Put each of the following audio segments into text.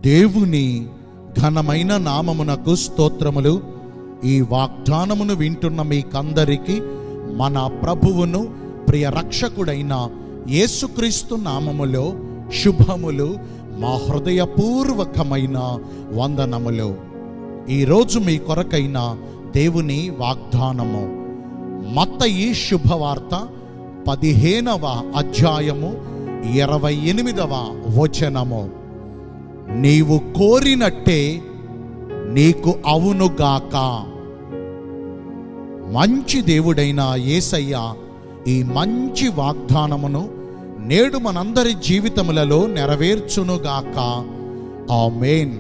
దేవుని ఘనమైన నామమునకు స్తోత్రములు ఈ వాగ్దానమును వింటున్న మీకందరికీ మన ప్రభువును ప్రియ రక్షకుడైన యేసుక్రీస్తు నామములో శుభములు మా హృదయపూర్వకమైన వందనములు ఈరోజు మీ కొరకైన దేవుని వాగ్దానము మత్తయి శుభవార్త పదిహేనవ అధ్యాయము ఇరవై ఎనిమిదవ వచనము నీవు కోరినట్టే నీకు అవునుగాక మంచి దేవుడైన యేసయ్య ఈ మంచి వాగ్దానమును నేడు మనందరి జీవితములలో నెరవేర్చునుగాక ఆమేన్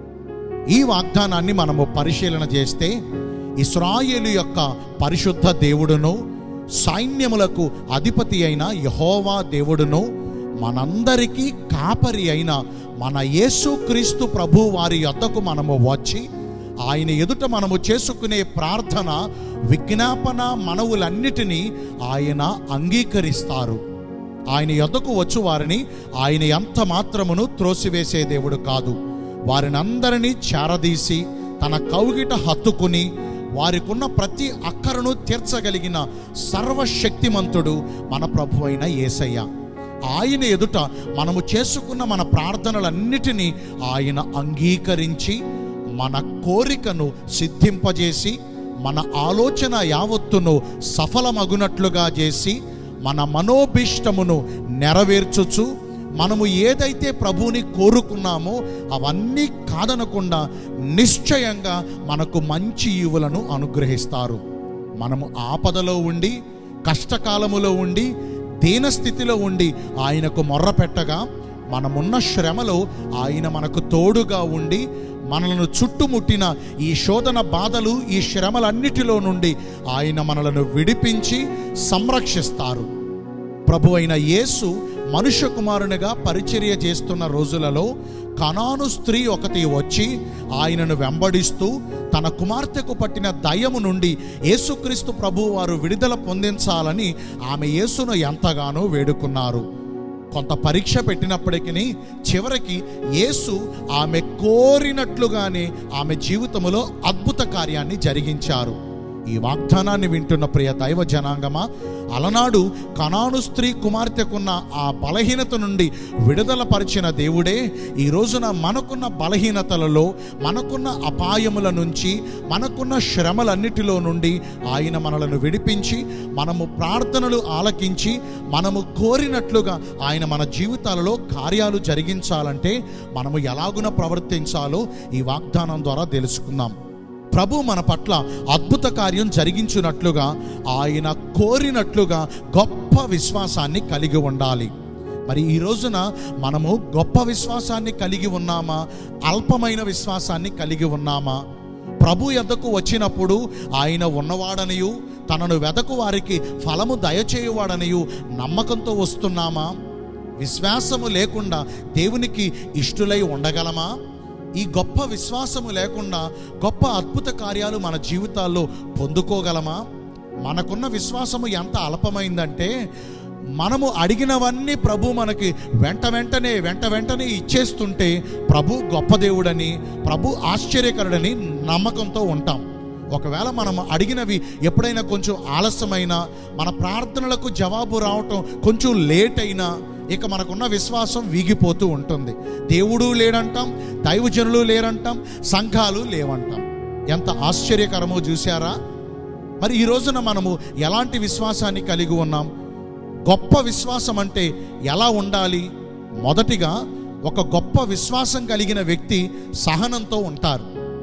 ఈ వాగ్దానాన్ని మనము పరిశీలన చేస్తే ఇస్రాయేలు యొక్క పరిశుద్ధ దేవుడును సైన్యములకు అధిపతి అయిన యహోవా దేవుడును మనందరికీ కాపరి అయిన మన యేసుక్రీస్తు ప్రభు వారి యొద్దకు మనము వచ్చి ఆయన ఎదుట మనము చేసుకునే ప్రార్థన విజ్ఞాపన మనవులన్నిటినీ ఆయన అంగీకరిస్తారు ఆయన యొద్దకు వచ్చు వారిని ఆయన ఎంత మాత్రమును త్రోసివేసే దేవుడు కాదు వారిని అందరినీ చేరదీసి తన కౌగిట హత్తుకుని వారికున్న ప్రతి అక్కరను తీర్చగలిగిన సర్వశక్తిమంతుడు మన ప్రభు అయిన యేసయ్య ఆయన ఎదుట మనము చేసుకున్న మన ప్రార్థనలన్నిటినీ ఆయన అంగీకరించి మన కోరికను సిద్ధింపజేసి మన ఆలోచన యావత్తును సఫలమగునట్లుగా చేసి మన మనోభీష్టమును నెరవేర్చుచు మనము ఏదైతే ప్రభువుని కోరుకున్నామో అవన్నీ కాదనకుండా నిశ్చయంగా మనకు మంచి ఈవులను అనుగ్రహిస్తారు మనము ఆపదలో ఉండి కష్టకాలములో ఉండి దీనస్థితిలో ఉండి ఆయనకు మొర్ర పెట్టగా మనమున్న శ్రమలో ఆయన మనకు తోడుగా ఉండి మనలను చుట్టుముట్టిన ఈ శోధన బాధలు ఈ శ్రమలన్నిటిలో నుండి ఆయన మనలను విడిపించి సంరక్షిస్తారు ప్రభు అయిన యేసు మనుష్య కుమారునిగా పరిచర్య చేస్తున్న రోజులలో కనాను స్త్రీ ఒకటి వచ్చి ఆయనను వెంబడిస్తూ తన కుమార్తెకు పట్టిన దయము నుండి యేసుక్రీస్తు ప్రభు వారు విడుదల పొందించాలని ఆమె యేసును ఎంతగానో వేడుకున్నారు కొంత పరీక్ష పెట్టినప్పటికీ చివరికి యేసు ఆమె కోరినట్లుగానే ఆమె జీవితంలో అద్భుత కార్యాన్ని జరిగించారు ఈ వాగ్దానాన్ని వింటున్న ప్రియ దైవ జనాంగమా అలనాడు కనాను స్త్రీ కుమార్తెకున్న ఆ బలహీనత నుండి విడుదల పరిచిన దేవుడే ఈ రోజున మనకున్న బలహీనతలలో మనకున్న అపాయముల నుంచి మనకున్న శ్రమలన్నిటిలో నుండి ఆయన మనలను విడిపించి మనము ప్రార్థనలు ఆలకించి మనము కోరినట్లుగా ఆయన మన జీవితాలలో కార్యాలు జరిగించాలంటే మనము ఎలాగున ప్రవర్తించాలో ఈ వాగ్దానం ద్వారా తెలుసుకుందాం ప్రభు మన పట్ల అద్భుత కార్యం జరిగించున్నట్లుగా ఆయన కోరినట్లుగా గొప్ప విశ్వాసాన్ని కలిగి ఉండాలి మరి ఈ రోజున మనము గొప్ప విశ్వాసాన్ని కలిగి ఉన్నామా అల్పమైన విశ్వాసాన్ని కలిగి ఉన్నామా ప్రభు ఎద్దకు వచ్చినప్పుడు ఆయన ఉన్నవాడనియు తనను వెదకు వారికి ఫలము దయచేయువాడనియు నమ్మకంతో వస్తున్నామా విశ్వాసము లేకుండా దేవునికి ఇష్టులై ఉండగలమా ఈ గొప్ప విశ్వాసము లేకుండా గొప్ప అద్భుత కార్యాలు మన జీవితాల్లో పొందుకోగలమా మనకున్న విశ్వాసము ఎంత అల్పమైందంటే మనము అడిగినవన్నీ ప్రభు మనకి వెంట వెంటనే వెంట వెంటనే ఇచ్చేస్తుంటే ప్రభు గొప్ప దేవుడని ప్రభు ఆశ్చర్యకరుడని నమ్మకంతో ఉంటాం ఒకవేళ మనం అడిగినవి ఎప్పుడైనా కొంచెం ఆలస్యమైనా మన ప్రార్థనలకు జవాబు రావటం కొంచెం లేట్ అయినా ఇక మనకున్న విశ్వాసం వీగిపోతూ ఉంటుంది దేవుడు లేడంటాం దైవజనులు లేరంటాం సంఘాలు లేవంటాం ఎంత ఆశ్చర్యకరమో చూసారా మరి ఈ రోజున మనము ఎలాంటి విశ్వాసాన్ని కలిగి ఉన్నాం గొప్ప విశ్వాసం అంటే ఎలా ఉండాలి మొదటిగా ఒక గొప్ప విశ్వాసం కలిగిన వ్యక్తి సహనంతో ఉంటారు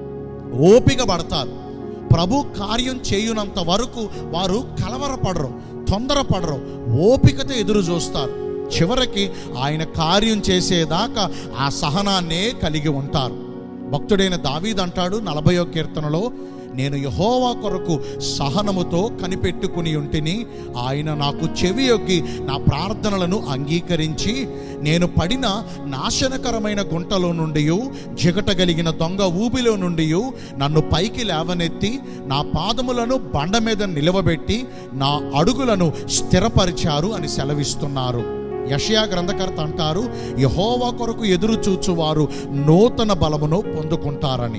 ఓపిక పడతారు ప్రభు కార్యం చేయునంత వరకు వారు కలవరపడరు తొందరపడరు ఓపికతో ఎదురు చూస్తారు చివరికి ఆయన కార్యం చేసేదాకా ఆ సహనాన్నే కలిగి ఉంటారు భక్తుడైన దావీద్ అంటాడు నలభయో కీర్తనలో నేను యహోవా కొరకు సహనముతో కనిపెట్టుకుని ఉంటిని ఆయన నాకు చెవి యొగ్గి నా ప్రార్థనలను అంగీకరించి నేను పడిన నాశనకరమైన గుంటలో నుండి జిగటగలిగిన దొంగ ఊబిలో నుండి నన్ను పైకి లేవనెత్తి నా పాదములను బండ మీద నిలవబెట్టి నా అడుగులను స్థిరపరిచారు అని సెలవిస్తున్నారు యషయా గ్రంథకర్త అంటారు యహోవా కొరకు ఎదురు చూచువారు నూతన బలమును పొందుకుంటారని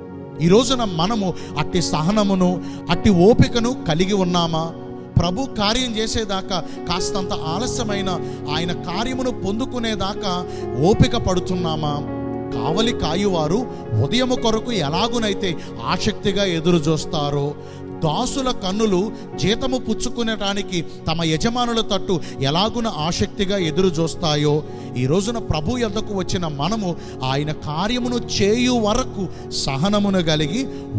ఈ రోజున మనము అట్టి సహనమును అట్టి ఓపికను కలిగి ఉన్నామా ప్రభు కార్యం చేసేదాకా కాస్తంత ఆలస్యమైన ఆయన కార్యమును పొందుకునేదాకా ఓపిక పడుతున్నామా కావలి కాయువారు ఉదయము కొరకు ఎలాగునైతే ఆసక్తిగా ఎదురు చూస్తారో దాసుల కన్నులు జీతము పుచ్చుకునేటానికి తమ యజమానుల తట్టు ఎలాగున ఆసక్తిగా ఎదురు చూస్తాయో ఈ రోజున ప్రభు యొద్దకు వచ్చిన మనము ఆయన కార్యమును చేయు వరకు సహనమును కలిగి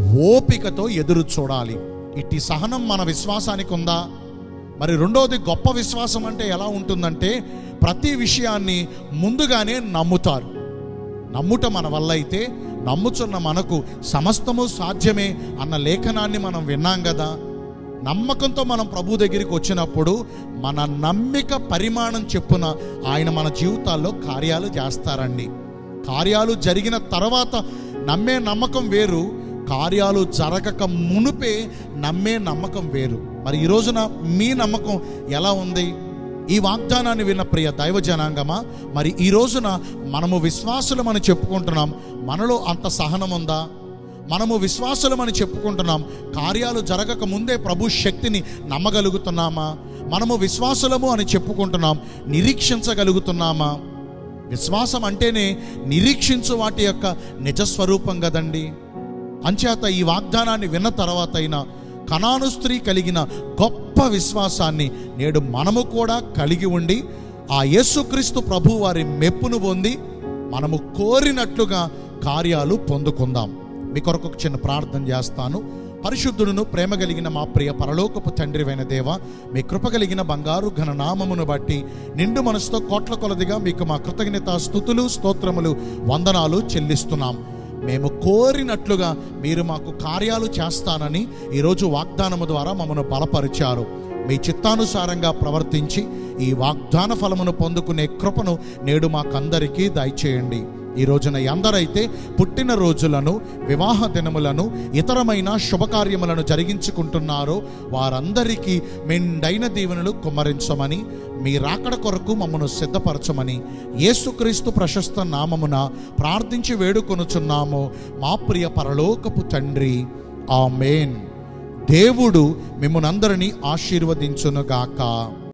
ఓపికతో ఎదురు చూడాలి ఇట్టి సహనం మన విశ్వాసానికి ఉందా మరి రెండవది గొప్ప విశ్వాసం అంటే ఎలా ఉంటుందంటే ప్రతి విషయాన్ని ముందుగానే నమ్ముతారు నమ్ముట మన వల్ల అయితే నమ్ముచున్న మనకు సమస్తము సాధ్యమే అన్న లేఖనాన్ని మనం విన్నాం కదా నమ్మకంతో మనం ప్రభు దగ్గరికి వచ్చినప్పుడు మన నమ్మిక పరిమాణం చెప్పున ఆయన మన జీవితాల్లో కార్యాలు చేస్తారండి కార్యాలు జరిగిన తర్వాత నమ్మే నమ్మకం వేరు కార్యాలు జరగక మునుపే నమ్మే నమ్మకం వేరు మరి ఈ రోజున మీ నమ్మకం ఎలా ఉంది ఈ వాగ్దానాన్ని విన్న ప్రియ దైవ జనాంగమా మరి ఈ రోజున మనము విశ్వాసులమని చెప్పుకుంటున్నాం మనలో అంత సహనం ఉందా మనము విశ్వాసులమని చెప్పుకుంటున్నాం కార్యాలు జరగక ముందే ప్రభు శక్తిని నమ్మగలుగుతున్నామా మనము విశ్వాసులము అని చెప్పుకుంటున్నాం నిరీక్షించగలుగుతున్నామా విశ్వాసం అంటేనే నిరీక్షించు వాటి యొక్క నిజస్వరూపం కదండి అంచేత ఈ వాగ్దానాన్ని విన్న తర్వాత అయినా కనాను స్త్రీ కలిగిన గొప్ప విశ్వాసాన్ని నేడు మనము కూడా కలిగి ఉండి ఆ యేసుక్రీస్తు ప్రభు వారి మెప్పును పొంది మనము కోరినట్లుగా కార్యాలు పొందుకుందాం మీ కొరకు ఒక చిన్న ప్రార్థన చేస్తాను పరిశుద్ధుడును ప్రేమ కలిగిన మా ప్రియ పరలోకపు తండ్రివైన దేవ మీ కృప కలిగిన బంగారు ఘన నామమును బట్టి నిండు మనసుతో కోట్ల కొలదిగా మీకు మా కృతజ్ఞత స్థుతులు స్తోత్రములు వందనాలు చెల్లిస్తున్నాం మేము కోరినట్లుగా మీరు మాకు కార్యాలు చేస్తానని ఈరోజు వాగ్దానము ద్వారా మమ్మను బలపరిచారు మీ చిత్తానుసారంగా ప్రవర్తించి ఈ వాగ్దాన ఫలమును పొందుకునే కృపను నేడు మాకందరికీ దయచేయండి ఈ రోజున ఎందరైతే పుట్టిన రోజులను వివాహ దినములను ఇతరమైన శుభకార్యములను జరిగించుకుంటున్నారో వారందరికీ మెండైన దీవెనలు కుమ్మరించమని మీ రాకడ కొరకు మమ్మను సిద్ధపరచమని యేసుక్రీస్తు ప్రశస్త నామమున ప్రార్థించి వేడుకొనుచున్నాము మా ప్రియ పరలోకపు తండ్రి ఆమేన్ దేవుడు మిమ్మల్ని అందరినీ ఆశీర్వదించునుగాక